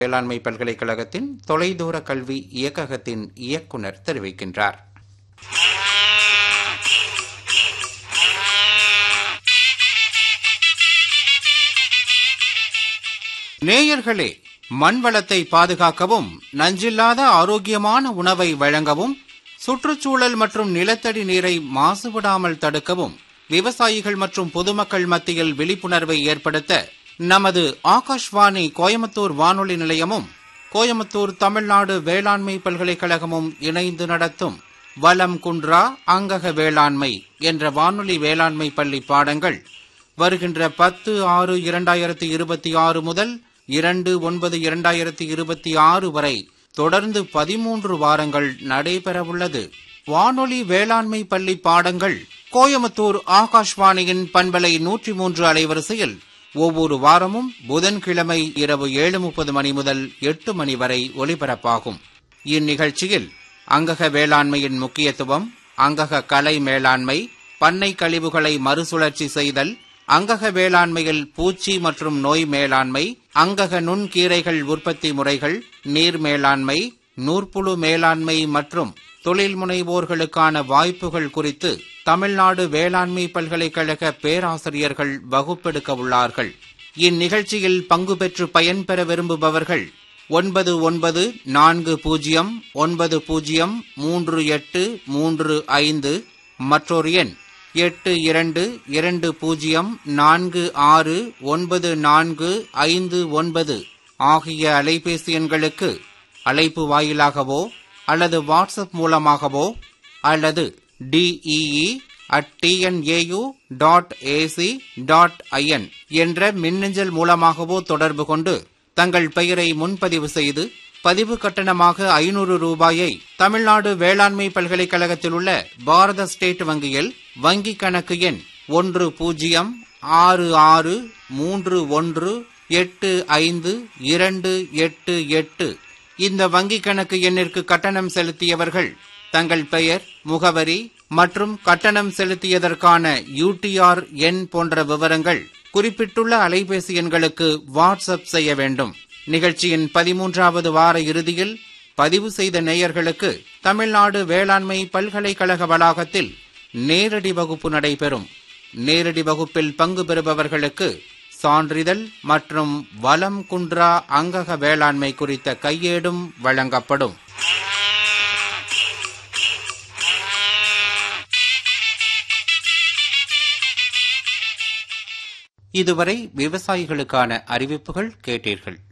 வேளாண்மை பல்கலைக்கழகத்தின் தொலைதூர கல்வி இயக்ககத்தின் இயக்குனர் தெரிவிக்கின்றார் நேயர்களே மண் வளத்தை பாதுகாக்கவும் நஞ்சில்லாத ஆரோக்கியமான உணவை வழங்கவும் சுற்றுச்சூழல் மற்றும் நிலத்தடி நீரை மாசுபடாமல் தடுக்கவும் விவசாயிகள் மற்றும் பொதுமக்கள் மத்தியில் விழிப்புணர்வை ஏற்படுத்த நமது ஆகாஷ்வாணி கோயம்புத்தூர் வானொலி நிலையமும் கோயம்புத்தூர் தமிழ்நாடு வேளாண்மை பல்கலைக்கழகமும் இணைந்து நடத்தும் வலம் குன்றா அங்கக வேளாண்மை என்ற வானொலி வேளாண்மை பள்ளி பாடங்கள் வருகின்ற பத்து ஆறு இரண்டாயிரத்தி இருபத்தி ஆறு முதல் இரண்டு ஒன்பது இரண்டாயிரத்தி இருபத்தி ஆறு வரை தொடர்ந்து பதிமூன்று வாரங்கள் நடைபெறவுள்ளது வானொலி வேளாண்மை பள்ளி பாடங்கள் கோயமுத்தூர் ஆகாஷ்வாணியின் பண்பலை நூற்றி மூன்று அலைவரிசையில் ஒவ்வொரு வாரமும் புதன்கிழமை இரவு ஏழு முப்பது மணி முதல் எட்டு மணி வரை ஒலிபரப்பாகும் இந்நிகழ்ச்சியில் அங்கக வேளாண்மையின் முக்கியத்துவம் அங்கக கலை மேலாண்மை பண்ணை கழிவுகளை மறுசுழற்சி செய்தல் அங்கக வேளாண்மையில் பூச்சி மற்றும் நோய் மேலாண்மை அங்கக நுண்கீரைகள் உற்பத்தி முறைகள் நீர் மேலாண்மை நூற்புழு மேலாண்மை மற்றும் தொழில் முனைவோர்களுக்கான வாய்ப்புகள் குறித்து தமிழ்நாடு வேளாண்மை பல்கலைக்கழக பேராசிரியர்கள் வகுப்பெடுக்க உள்ளார்கள் இந்நிகழ்ச்சியில் பங்கு பெற்று பயன்பெற விரும்புபவர்கள் ஒன்பது ஒன்பது நான்கு பூஜ்ஜியம் ஒன்பது பூஜ்ஜியம் மூன்று எட்டு மூன்று ஐந்து மற்றொரு எண் எட்டு இரண்டு இரண்டு பூஜ்ஜியம் நான்கு ஆறு ஒன்பது நான்கு ஐந்து ஒன்பது ஆகிய அலைபேசி எண்களுக்கு அழைப்பு வாயிலாகவோ அல்லது வாட்ஸ்அப் மூலமாகவோ அல்லது T E E at T N A U dot A C dot I N என்ற மின்னஞ்சல் மூலமாகவோ தொடர்பு கொண்டு தங்கள் பெயரை முன்பதிவு செய்து பதிவு கட்டணமாக ஐநூறு ரூபாயை தமிழ்நாடு வேளாண்மை பல்கலைக்கழகத்தில் உள்ள பாரத ஸ்டேட் வங்கியில் வங்கிக் கணக்கு எண் ஒன்று பூஜ்ஜியம் ஆறு ஆறு மூன்று ஒன்று எட்டு ஐந்து இரண்டு எட்டு எட்டு இந்த வங்கிக் கணக்கு எண்ணிற்கு கட்டணம் செலுத்தியவர்கள் தங்கள் பெயர் முகவரி மற்றும் கட்டணம் செலுத்தியதற்கான யூடிஆர் எண் போன்ற விவரங்கள் குறிப்பிட்டுள்ள அலைபேசி எண்களுக்கு வாட்ஸ்அப் செய்ய வேண்டும் நிகழ்ச்சியின் பதிமூன்றாவது வார இறுதியில் பதிவு செய்த நேயர்களுக்கு தமிழ்நாடு வேளாண்மை பல்கலைக்கழக வளாகத்தில் நேரடி வகுப்பு நடைபெறும் நேரடி வகுப்பில் பங்கு பெறுபவர்களுக்கு சான்றிதழ் மற்றும் வலம் குன்றா அங்கக வேளாண்மை குறித்த கையேடும் வழங்கப்படும் இதுவரை விவசாயிகளுக்கான அறிவிப்புகள் கேட்டீர்கள்